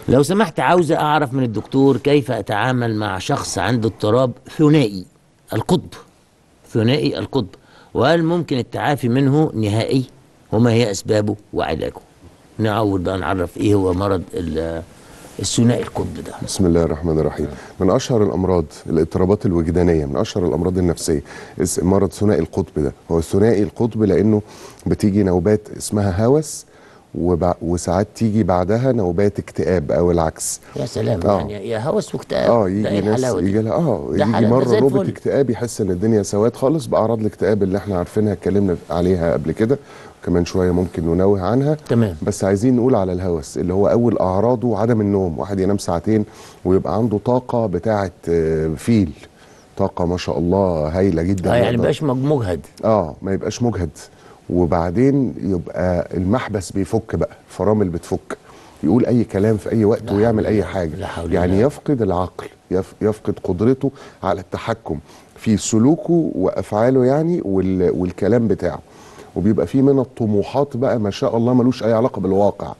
لو سمحت عاوز اعرف من الدكتور كيف اتعامل مع شخص عنده اضطراب ثنائي القطب ثنائي القطب وهل ممكن التعافي منه نهائي وما هي اسبابه وعلاجه نعود بقى نعرف ايه هو مرض ال- الثنائي القطب ده بسم الله الرحمن الرحيم من اشهر الامراض الاضطرابات الوجدانيه من اشهر الامراض النفسيه اس- مرض ثنائي القطب ده هو ثنائي القطب لانه بتيجي نوبات اسمها هوس وبع... وساعات تيجي بعدها نوبات اكتئاب او العكس يا سلام آه. يعني يا هوس واكتئاب اه ده يجي إيه ناس الحلاوة دي؟ يجي لها اه ده يجي حلاوة، ده مره زي نوبه الفل. اكتئاب يحس ان الدنيا سواد خالص باعراض الاكتئاب اللي احنا عارفينها اتكلمنا عليها قبل كده كمان شويه ممكن ننوه عنها تمام. بس عايزين نقول على الهوس اللي هو اول اعراضه عدم النوم واحد ينام ساعتين ويبقى عنده طاقه بتاعه آه، فيل طاقه ما شاء الله هايله جدا اه يعني يقدر- مبقاش مجهد اه ما يبقاش مجهد وبعدين يبقى المحبس بيفك بقى الفرامل بتفك يقول اي كلام في اي وقت لا ويعمل حول اي ولا- حاجه لا حول يعني ولا- يفقد العقل يف يفقد قدرته على التحكم في سلوكه وافعاله يعني وال والكلام بتاعه وبيبقى فيه من الطموحات بقى ما شاء الله ملوش اي علاقه بالواقع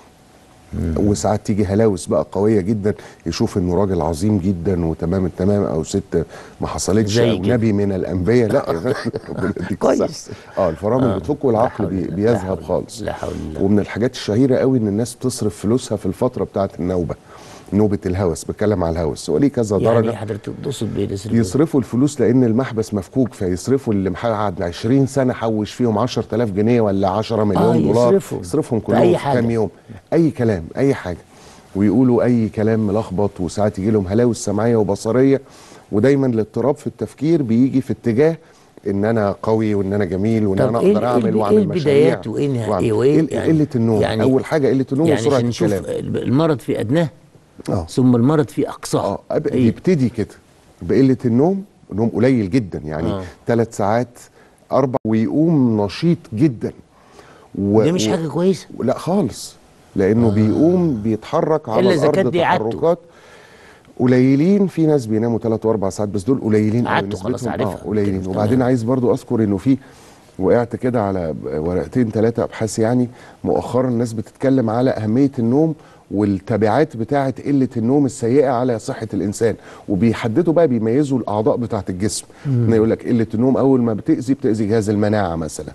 وساعات تيجي هلاوس بقى قويه جدا يشوف انه راجل عظيم جدا وتمام التمام او ست ما حصلتش زي او كده. نبي من الانبياء لا ربنا يديك كويس. الصحة. اه الفرامل آه. بتفك لا والعقل حول بي ولا- لا بيذهب حول- خالص لا حول ولا- ومن الحاجات الشهيره قوي ان الناس بتصرف فلوسها في الفتره بتاعه النوبه نوبه الهوس بتكلم على الهوس هو ليه كذا يعني درجه حضرتك تقصد بايه يصرفوا؟ يصرفوا الفلوس لان المحبس مفكوك فيصرفوا اللي محقق 20 سنه حوش فيهم 10000 جنيه ولا 10 مليون دولار يصرفوا. يصرفهم في كلهم أي في حاجة. كام يوم اي كلام اي حاجه ويقولوا اي كلام ملخبط وساعات يجي لهم هلاوس سمعيه وبصريه ودايما الاضطراب في التفكير بيجي في اتجاه ان انا قوي وان انا جميل وان طب انا إيه اقدر ال- اعمل إيه واعمل البدايات مشاريع وإيه نها- وأعمل. إيه وإيه قل- يعني- قله النوم يعني- اول حاجه قله النوم يعني وسرعه عشان نشوف الكلام المرض في ادناه اه ثم المرض في اقصاه اه أب- إيه؟ يبتدي كده بقله النوم نوم قليل جدا يعني آه. ثلاث ساعات اربع ويقوم نشيط جدا و... دي مش و- حاجه كويسه لا خالص لانه آه. بيقوم بيتحرك على إلا إذا الارض كانت دي عادته. تحركات قليلين في ناس بيناموا ثلاث واربع ساعات بس دول قليلين أوي عادته خلاص نسبتهم. عارفها. اه قليلين تمام. وبعدين عايز برضو اذكر انه في وقعت كده على ورقتين ثلاثه ابحاث يعني مؤخرا الناس بتتكلم على اهميه النوم والتبعات بتاعه قله النوم السيئه على صحه الانسان وبيحددوا بقى بيميزوا الاعضاء بتاعه الجسم يقول لك قله النوم اول ما بتاذي بتاذي جهاز المناعه مثلا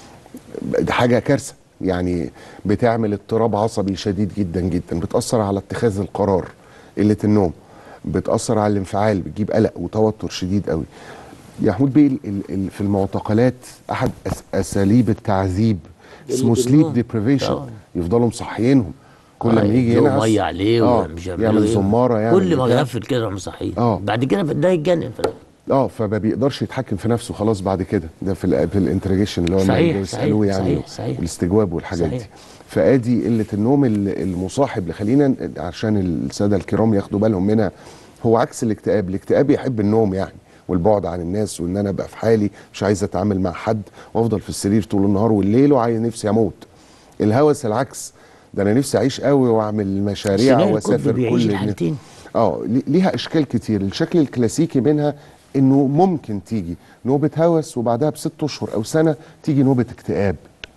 دي حاجه كارثه يعني بتعمل اضطراب عصبي شديد جدا جدا بتاثر على اتخاذ القرار قله النوم بتاثر على الانفعال بتجيب قلق وتوتر شديد قوي يا محمود بيه ال- ال- ال- في المعتقلات احد أس- اساليب التعذيب اسمه قلة سليب النوم. ديبريفيشن طبعا. يفضلوا مصحينهم كل آه، ما يجي يدلقوا ينعس ميه عليه آه ومش يعملوا يعمل إيه. زماره يعمل كل ما بتاع. غفل كده يروح مصحيه آه. بعد كده ده يتجنن في الآخر. اه فما بيقدرش يتحكم في نفسه خلاص بعد كده ده في ال في الانترجيشن اللي هو صحيح، لما بيسالوه صحيح، يعني صحيح، صحيح. الاستجواب والحاجات صحيح. دي فادي قله النوم ال- المصاحب لخلينا ن- عشان الساده الكرام ياخدوا بالهم منها هو عكس الاكتئاب الاكتئاب يحب النوم يعني والبعد عن الناس وان انا ابقى في حالي مش عايز اتعامل مع حد وافضل في السرير طول النهار والليل وعايز نفسي اموت الهوس العكس ده انا نفسي اعيش قوي واعمل مشاريع ثنائي واسافر القطب بيعيش كل الحالتين. اه لي- ليها اشكال كتير الشكل الكلاسيكي منها انه ممكن تيجي نوبه هوس وبعدها بست اشهر او سنه تيجي نوبه اكتئاب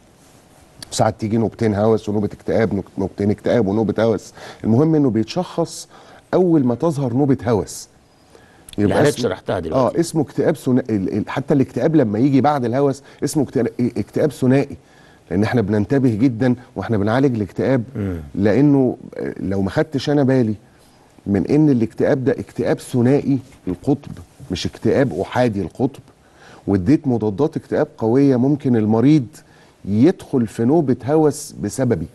ساعات تيجي نوبتين هوس ونوبه اكتئاب نوب- نوبتين اكتئاب ونوبه هوس المهم انه بيتشخص اول ما تظهر نوبه هوس الحالات اسمه- شرحتها دلوقتي. اه اسمه اكتئاب ثنائي ال- ال- حتى الاكتئاب لما يجي بعد الهوس اسمه اكتئاب, اكتئاب ثنائي لان احنا بننتبه جدا واحنا بنعالج الاكتئاب لانه آه، لو ما خدتش انا بالي من ان الاكتئاب ده اكتئاب ثنائي القطب مش اكتئاب احادي القطب واديت مضادات اكتئاب قويه ممكن المريض يدخل في نوبه هوس بسببي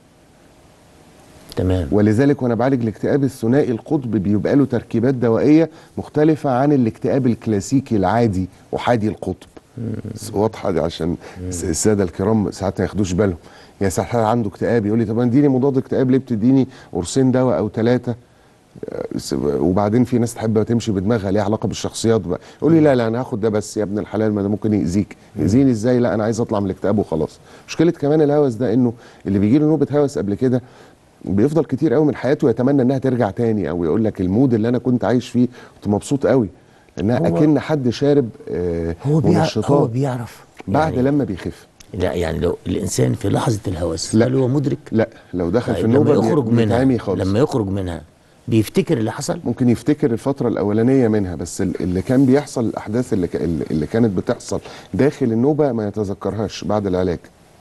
تمام ولذلك وانا بعالج الاكتئاب الثنائي القطب بيبقى له تركيبات دوائيه مختلفه عن الاكتئاب الكلاسيكي العادي احادي القطب س- واضحه دي عشان س- الساده الكرام ساعات ما ياخدوش بالهم يا ساعات عنده اكتئاب يقول لي طب اديني مضاد اكتئاب ليه بتديني قرصين دواء او ثلاثه وبعدين في ناس تحب تمشي بدماغها ليها علاقه بالشخصيات بقى يقول لي لا لا انا هاخد ده بس يا ابن الحلال ما ده ممكن يأذيك يأذيني ازاي لا انا عايز اطلع من الاكتئاب وخلاص مشكله كمان الهوس ده انه اللي بيجي له نوبه هوس قبل كده بيفضل كتير قوي من حياته يتمنى انها ترجع تاني او يقول لك المود اللي انا كنت عايش فيه كنت مبسوط قوي لانها هو- اكن حد شارب آه هو بيعرف هو منشطات بيعرف بعد يعني لما بيخف لا يعني لو الانسان في لحظه الهوس لا. هل هو مدرك لا لو دخل في طيب لما النوبه يخرج بي- منها بيتعمي خالص لما يخرج منها بيفتكر اللي حصل ممكن يفتكر الفترة الأولانية منها بس ال- اللي كان بيحصل الأحداث اللي, ك- اللي كانت بتحصل داخل النوبة ما يتذكرهاش بعد العلاج